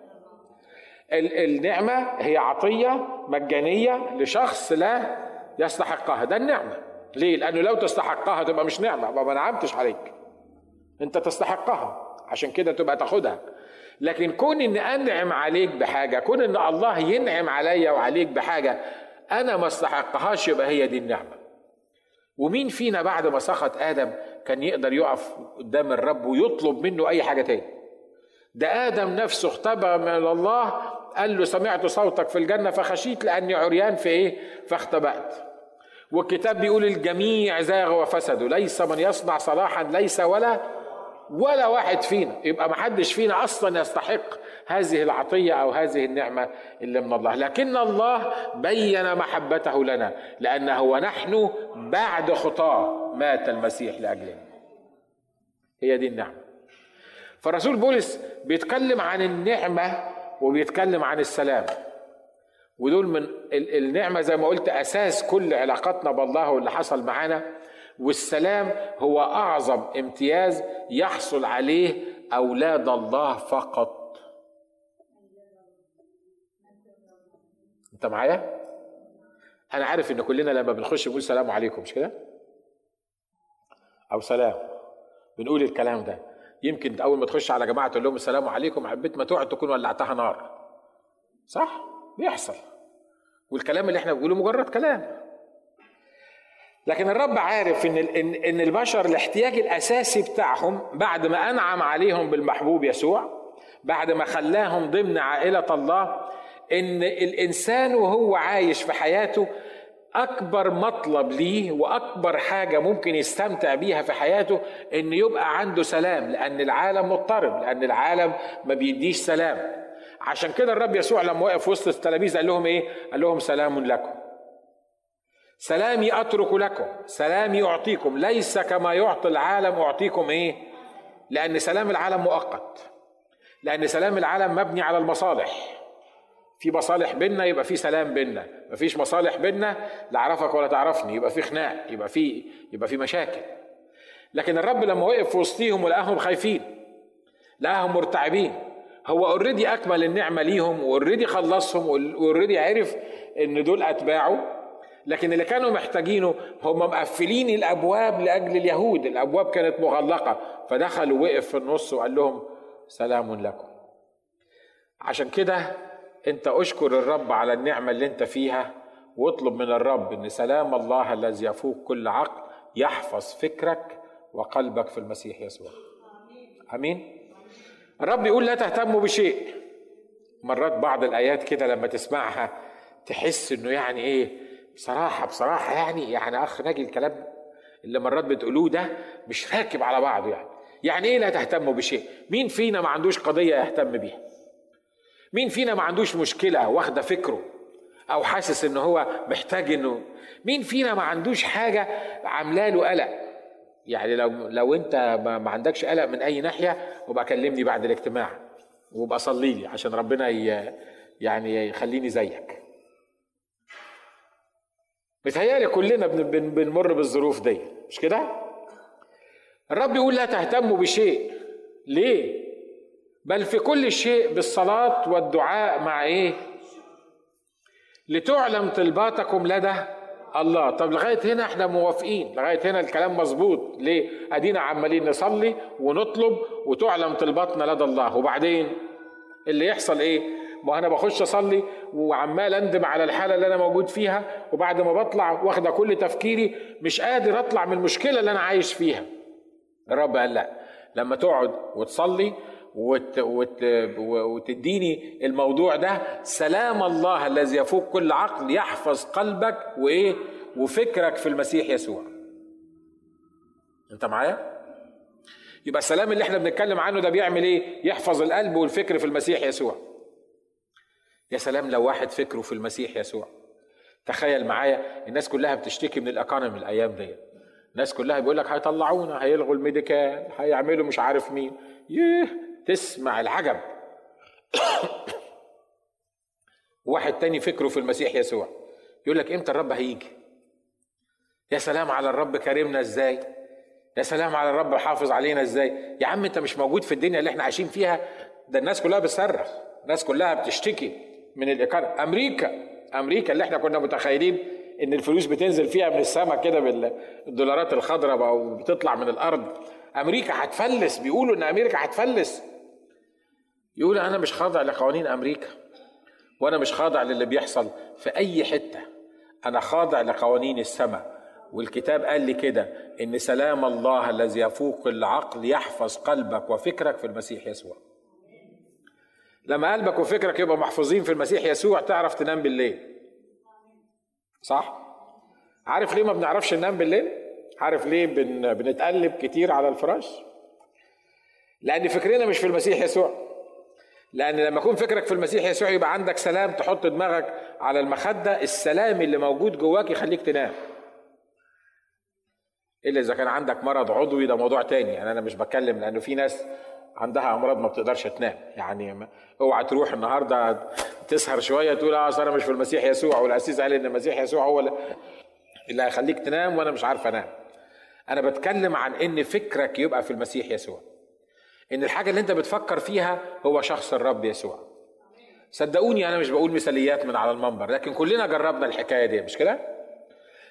النعمة هي عطية مجانية لشخص لا يستحقها ده النعمة ليه؟ لأنه لو تستحقها تبقى مش نعمة ما نعمتش عليك أنت تستحقها عشان كده تبقى تاخدها لكن كون إن أنعم عليك بحاجة كون إن الله ينعم عليا وعليك بحاجة أنا ما استحقهاش يبقى هي دي النعمة ومين فينا بعد ما سقط آدم كان يقدر يقف قدام الرب ويطلب منه أي حاجة تاني ده آدم نفسه اختبأ من الله قال له سمعت صوتك في الجنة فخشيت لأني عريان في إيه فاختبأت والكتاب بيقول الجميع زاغ وفسدوا ليس من يصنع صلاحا ليس ولا ولا واحد فينا يبقى ما حدش فينا اصلا يستحق هذه العطيه او هذه النعمه اللي من الله لكن الله بين محبته لنا لانه ونحن بعد خطاه مات المسيح لاجلنا هي دي النعمه فرسول بولس بيتكلم عن النعمة وبيتكلم عن السلام ودول من النعمة زي ما قلت أساس كل علاقاتنا بالله واللي حصل معانا والسلام هو أعظم امتياز يحصل عليه أولاد الله فقط أنت معايا؟ أنا عارف إن كلنا لما بنخش بنقول سلام عليكم مش كده؟ أو سلام بنقول الكلام ده يمكن اول ما تخش على جماعه تقول لهم السلام عليكم حبيت ما تقعد تكون ولعتها نار صح بيحصل والكلام اللي احنا بنقوله مجرد كلام لكن الرب عارف ان ان البشر الاحتياج الاساسي بتاعهم بعد ما انعم عليهم بالمحبوب يسوع بعد ما خلاهم ضمن عائله الله ان الانسان وهو عايش في حياته اكبر مطلب ليه واكبر حاجه ممكن يستمتع بيها في حياته ان يبقى عنده سلام لان العالم مضطرب لان العالم ما بيديش سلام عشان كده الرب يسوع لما وقف وسط التلاميذ قال لهم ايه قال لهم سلام لكم سلامي اترك لكم سلامي اعطيكم ليس كما يعطي العالم اعطيكم ايه لان سلام العالم مؤقت لان سلام العالم مبني على المصالح في مصالح بينا يبقى في سلام بينا مفيش مصالح بينا لا اعرفك ولا تعرفني يبقى في خناق يبقى في يبقى في مشاكل لكن الرب لما وقف في وسطيهم ولقاهم خايفين لقاهم مرتعبين هو اوريدي اكمل النعمه ليهم واوريدي خلصهم واوريدي عرف ان دول اتباعه لكن اللي كانوا محتاجينه هم مقفلين الابواب لاجل اليهود الابواب كانت مغلقه فدخل ووقف في النص وقال لهم سلام لكم عشان كده انت اشكر الرب على النعمه اللي انت فيها واطلب من الرب ان سلام الله الذي يفوق كل عقل يحفظ فكرك وقلبك في المسيح يسوع امين الرب يقول لا تهتموا بشيء مرات بعض الايات كده لما تسمعها تحس انه يعني ايه بصراحه بصراحه يعني يعني اخ ناجي الكلام اللي مرات بتقولوه ده مش راكب على بعضه يعني يعني ايه لا تهتموا بشيء مين فينا ما عندوش قضيه يهتم بيها مين فينا ما عندوش مشكله واخده فكره او حاسس ان هو محتاج انه مين فينا ما عندوش حاجه عامله له قلق يعني لو لو انت ما عندكش قلق من اي ناحيه وبقى كلمني بعد الاجتماع وابقى صلي لي عشان ربنا يعني يخليني زيك متهيألي كلنا بنمر بالظروف دي مش كده؟ الرب يقول لا تهتموا بشيء ليه؟ بل في كل شيء بالصلاة والدعاء مع ايه؟ لتعلم طلباتكم لدى الله طب لغاية هنا احنا موافقين لغاية هنا الكلام مظبوط ليه؟ ادينا عمالين نصلي ونطلب وتعلم طلباتنا لدى الله وبعدين اللي يحصل ايه؟ ما انا بخش اصلي وعمال اندم على الحاله اللي انا موجود فيها وبعد ما بطلع واخده كل تفكيري مش قادر اطلع من المشكله اللي انا عايش فيها الرب قال لا لما تقعد وتصلي وت... وت... وتديني الموضوع ده سلام الله الذي يفوق كل عقل يحفظ قلبك وايه وفكرك في المسيح يسوع انت معايا يبقى السلام اللي احنا بنتكلم عنه ده بيعمل ايه يحفظ القلب والفكر في المسيح يسوع يا سلام لو واحد فكره في المسيح يسوع تخيل معايا الناس كلها بتشتكي من الاكونومي الايام دي الناس كلها بيقول لك هيطلعونا هيلغوا الميديكال هيعملوا مش عارف مين يه تسمع العجب واحد تاني فكره في المسيح يسوع يقول لك امتى الرب هيجي يا سلام على الرب كرمنا ازاي يا سلام على الرب حافظ علينا ازاي يا عم انت مش موجود في الدنيا اللي احنا عايشين فيها ده الناس كلها بتصرخ الناس كلها بتشتكي من الايقاع امريكا امريكا اللي احنا كنا متخيلين ان الفلوس بتنزل فيها من السماء كده بالدولارات الخضراء او بتطلع من الارض امريكا هتفلس بيقولوا ان امريكا هتفلس يقول انا مش خاضع لقوانين امريكا وانا مش خاضع للي بيحصل في اي حته انا خاضع لقوانين السماء والكتاب قال لي كده ان سلام الله الذي يفوق العقل يحفظ قلبك وفكرك في المسيح يسوع لما قلبك وفكرك يبقى محفوظين في المسيح يسوع تعرف تنام بالليل صح عارف ليه ما بنعرفش ننام بالليل عارف ليه بن... بنتقلب كتير على الفراش لان فكرنا مش في المسيح يسوع لان لما يكون فكرك في المسيح يسوع يبقى عندك سلام تحط دماغك على المخده السلام اللي موجود جواك يخليك تنام الا اذا كان عندك مرض عضوي ده موضوع تاني يعني انا مش بتكلم لانه في ناس عندها امراض ما بتقدرش تنام يعني اوعى تروح النهارده تسهر شويه تقول اه انا مش في المسيح يسوع والاسيس قال ان المسيح يسوع هو اللي هيخليك تنام وانا مش عارف انام انا بتكلم عن ان فكرك يبقى في المسيح يسوع ان الحاجه اللي انت بتفكر فيها هو شخص الرب يسوع صدقوني انا مش بقول مثاليات من على المنبر لكن كلنا جربنا الحكايه دي مش كده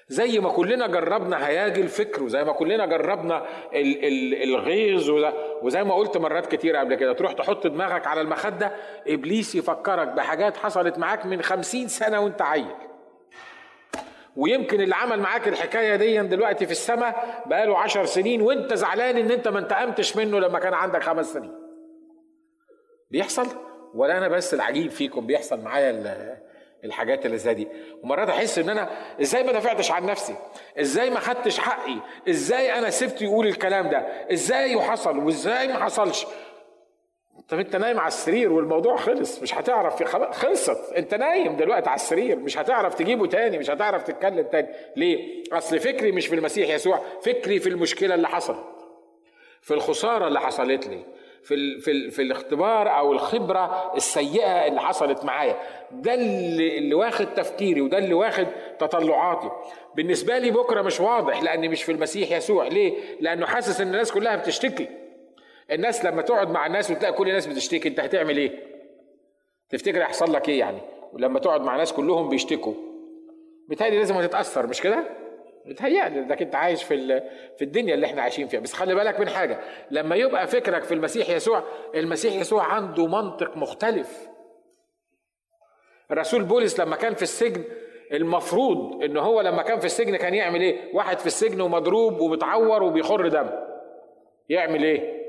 زي ما كلنا جربنا هياجي الفكر وزي ما كلنا جربنا ال ال الغيظ وزي ما قلت مرات كتير قبل كده تروح تحط دماغك على المخدة إبليس يفكرك بحاجات حصلت معاك من خمسين سنة وانت عيل ويمكن اللي عمل معاك الحكايه دي دلوقتي في السماء بقاله عشر سنين وانت زعلان ان انت ما انتقمتش منه لما كان عندك خمس سنين بيحصل ولا انا بس العجيب فيكم بيحصل معايا الحاجات اللي زي دي ومرات احس ان انا ازاي ما دافعتش عن نفسي ازاي ما خدتش حقي ازاي انا سبت يقول الكلام ده ازاي وحصل وازاي ما حصلش طب انت نايم على السرير والموضوع خلص مش هتعرف خلصت انت نايم دلوقتي على السرير مش هتعرف تجيبه تاني مش هتعرف تتكلم تاني ليه اصل فكري مش في المسيح يسوع فكري في المشكله اللي حصلت في الخساره اللي حصلت لي في ال في ال في الاختبار او الخبره السيئه اللي حصلت معايا ده اللي, اللي واخد تفكيري وده اللي واخد تطلعاتي بالنسبه لي بكره مش واضح لاني مش في المسيح يسوع ليه لانه حاسس ان الناس كلها بتشتكي الناس لما تقعد مع الناس وتلاقي كل الناس بتشتكي انت هتعمل ايه تفتكر هيحصل لك ايه يعني ولما تقعد مع ناس كلهم بيشتكوا بتهيألي لازم هتتاثر مش كده بتهيألي انك انت عايش في في الدنيا اللي احنا عايشين فيها بس خلي بالك من حاجه لما يبقى فكرك في المسيح يسوع المسيح يسوع عنده منطق مختلف الرسول بولس لما كان في السجن المفروض ان هو لما كان في السجن كان يعمل ايه واحد في السجن ومضروب ومتعور وبيخر دم يعمل ايه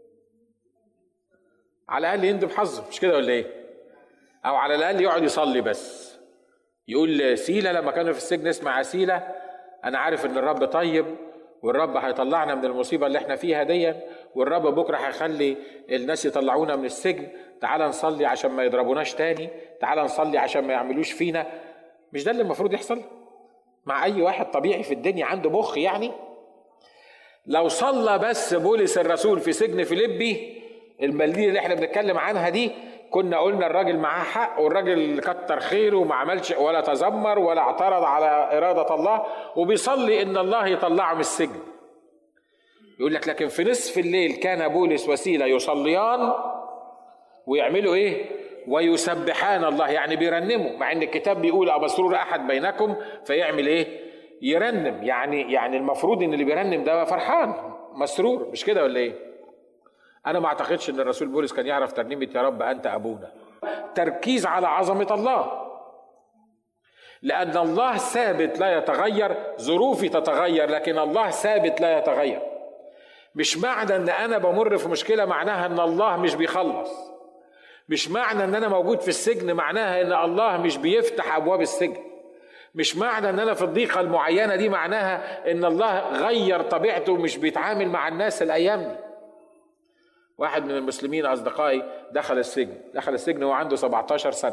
على الاقل يندب حظه مش كده ولا ايه او على الاقل يقعد يصلي بس يقول سيلا لما كانوا في السجن اسمع سيلا انا عارف ان الرب طيب والرب هيطلعنا من المصيبه اللي احنا فيها دي والرب بكره هيخلي الناس يطلعونا من السجن تعال نصلي عشان ما يضربوناش تاني تعال نصلي عشان ما يعملوش فينا مش ده اللي المفروض يحصل مع اي واحد طبيعي في الدنيا عنده مخ يعني لو صلى بس بولس الرسول في سجن فيليبي المدينه اللي احنا بنتكلم عنها دي كنا قلنا الراجل معاه حق والراجل كتر خيره وما عملش ولا تذمر ولا اعترض على إرادة الله وبيصلي إن الله يطلعه من السجن يقول لك لكن في نصف الليل كان بولس وسيلة يصليان ويعملوا إيه ويسبحان الله يعني بيرنموا مع ان الكتاب بيقول أبسرور احد بينكم فيعمل ايه يرنم يعني يعني المفروض ان اللي بيرنم ده فرحان مسرور مش كده ولا ايه انا ما اعتقدش ان الرسول بولس كان يعرف ترنيمه يا رب انت ابونا تركيز على عظمه الله لان الله ثابت لا يتغير ظروفي تتغير لكن الله ثابت لا يتغير مش معنى ان انا بمر في مشكله معناها ان الله مش بيخلص مش معنى ان انا موجود في السجن معناها ان الله مش بيفتح ابواب السجن مش معنى ان انا في الضيقه المعينه دي معناها ان الله غير طبيعته ومش بيتعامل مع الناس الايام دي واحد من المسلمين اصدقائي دخل السجن دخل السجن وهو عنده 17 سنه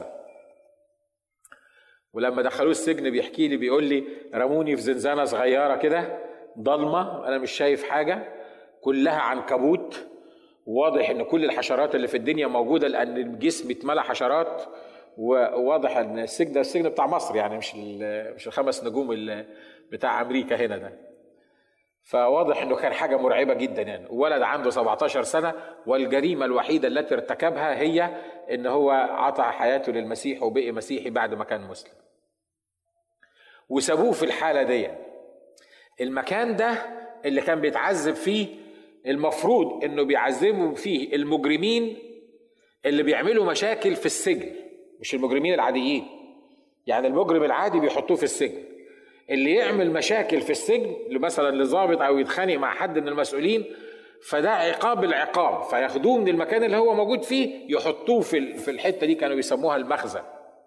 ولما دخلوه السجن بيحكي لي بيقول لي رموني في زنزانه صغيره كده ضلمه انا مش شايف حاجه كلها عنكبوت واضح ان كل الحشرات اللي في الدنيا موجوده لان الجسم اتملى حشرات وواضح ان السجن ده السجن بتاع مصر يعني مش مش الخمس نجوم بتاع امريكا هنا ده فواضح انه كان حاجه مرعبه جدا يعني ولد عنده 17 سنه والجريمه الوحيده التي ارتكبها هي ان هو عطى حياته للمسيح وبقي مسيحي بعد ما كان مسلم وسابوه في الحاله دي المكان ده اللي كان بيتعذب فيه المفروض انه بيعذبوا فيه المجرمين اللي بيعملوا مشاكل في السجن مش المجرمين العاديين يعني المجرم العادي بيحطوه في السجن اللي يعمل مشاكل في السجن مثلا لظابط او يتخانق مع حد من المسؤولين فده عقاب العقاب فياخدوه من المكان اللي هو موجود فيه يحطوه في في الحته دي كانوا بيسموها المخزن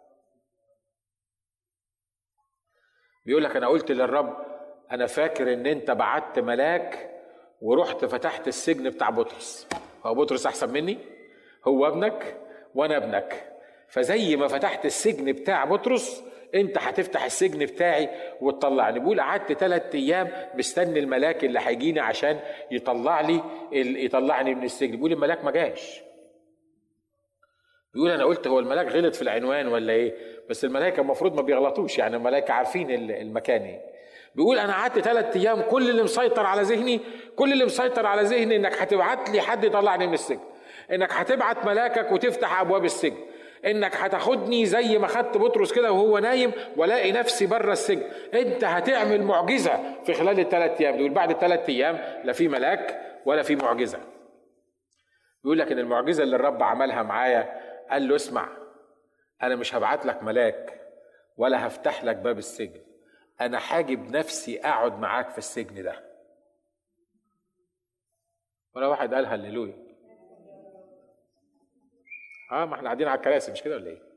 بيقول لك انا قلت للرب انا فاكر ان انت بعت ملاك ورحت فتحت السجن بتاع بطرس هو بطرس احسن مني هو ابنك وانا ابنك فزي ما فتحت السجن بتاع بطرس انت هتفتح السجن بتاعي وتطلعني بيقول قعدت ثلاث ايام مستني الملاك اللي هيجيني عشان يطلع لي يطلعني من السجن بيقول الملاك ما جاش بيقول انا قلت هو الملاك غلط في العنوان ولا ايه بس الملائكه المفروض ما بيغلطوش يعني الملائكه عارفين المكان ايه بيقول انا قعدت ثلاث ايام كل اللي مسيطر على ذهني كل اللي مسيطر على ذهني انك هتبعت لي حد يطلعني من السجن انك هتبعت ملاكك وتفتح ابواب السجن انك هتاخدني زي ما خدت بطرس كده وهو نايم والاقي نفسي بره السجن انت هتعمل معجزه في خلال الثلاث ايام دول بعد الثلاث ايام لا في ملاك ولا في معجزه بيقول لك ان المعجزه اللي الرب عملها معايا قال له اسمع انا مش هبعت لك ملاك ولا هفتح لك باب السجن انا حاجي بنفسي اقعد معاك في السجن ده ولا واحد قال هللويا اه ما احنا قاعدين على الكراسي مش كده ولا ايه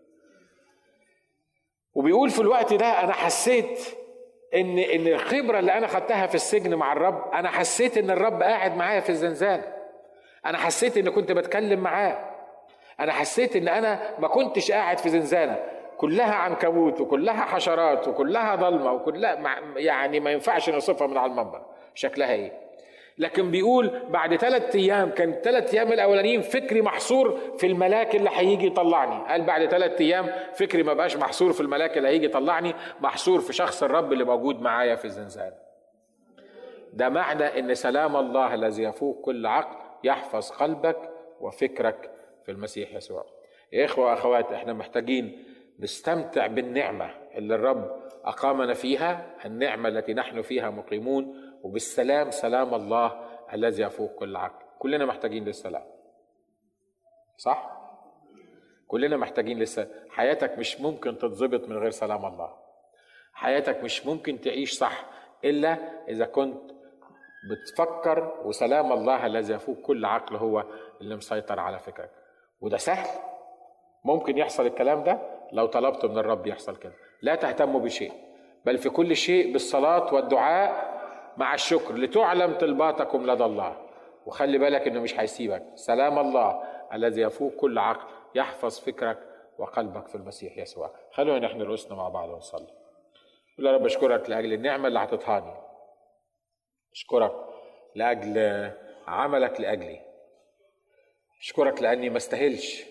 وبيقول في الوقت ده انا حسيت ان ان الخبره اللي انا خدتها في السجن مع الرب انا حسيت ان الرب قاعد معايا في الزنزانه انا حسيت ان كنت بتكلم معاه انا حسيت ان انا ما كنتش قاعد في زنزانه كلها عنكبوت وكلها حشرات وكلها ضلمه وكلها يعني ما ينفعش نوصفها من على المنبر شكلها ايه لكن بيقول بعد ثلاث ايام كان ثلاث ايام الاولانيين فكري محصور في الملاك اللي هيجي يطلعني قال بعد ثلاث ايام فكري ما بقاش محصور في الملاك اللي هيجي يطلعني محصور في شخص الرب اللي موجود معايا في الزنزانه ده معنى ان سلام الله الذي يفوق كل عقل يحفظ قلبك وفكرك في المسيح يسوع يا اخوه واخوات احنا محتاجين نستمتع بالنعمه اللي الرب اقامنا فيها النعمه التي نحن فيها مقيمون وبالسلام سلام الله الذي يفوق كل عقل كلنا محتاجين للسلام صح كلنا محتاجين للسلام حياتك مش ممكن تتظبط من غير سلام الله حياتك مش ممكن تعيش صح الا اذا كنت بتفكر وسلام الله الذي يفوق كل عقل هو اللي مسيطر على فكرك وده سهل ممكن يحصل الكلام ده لو طلبت من الرب يحصل كده لا تهتموا بشيء بل في كل شيء بالصلاة والدعاء مع الشكر لتعلم طلباتكم لدى الله وخلي بالك انه مش هيسيبك سلام الله الذي يفوق كل عقل يحفظ فكرك وقلبك في المسيح يسوع خلونا نحن رؤوسنا مع بعض ونصلي قول يا رب اشكرك لاجل النعمه اللي هتطهاني اشكرك لاجل عملك لاجلي اشكرك لاني ما استاهلش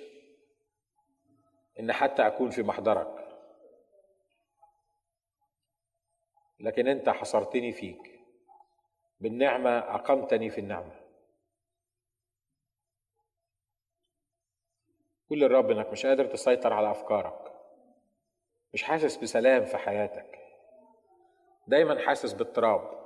ان حتى اكون في محضرك لكن انت حصرتني فيك بالنعمه اقمتني في النعمه قول للرب انك مش قادر تسيطر على افكارك مش حاسس بسلام في حياتك دايما حاسس باضطراب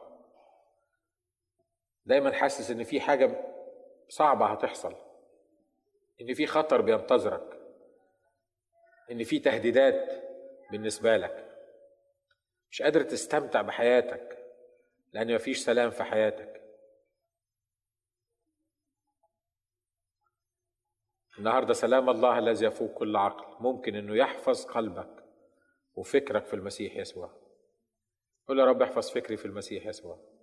دايما حاسس ان في حاجه صعبه هتحصل ان في خطر بينتظرك ان في تهديدات بالنسبه لك مش قادر تستمتع بحياتك لان مفيش سلام في حياتك النهارده سلام الله الذي يفوق كل عقل ممكن انه يحفظ قلبك وفكرك في المسيح يسوع قل يا رب احفظ فكري في المسيح يسوع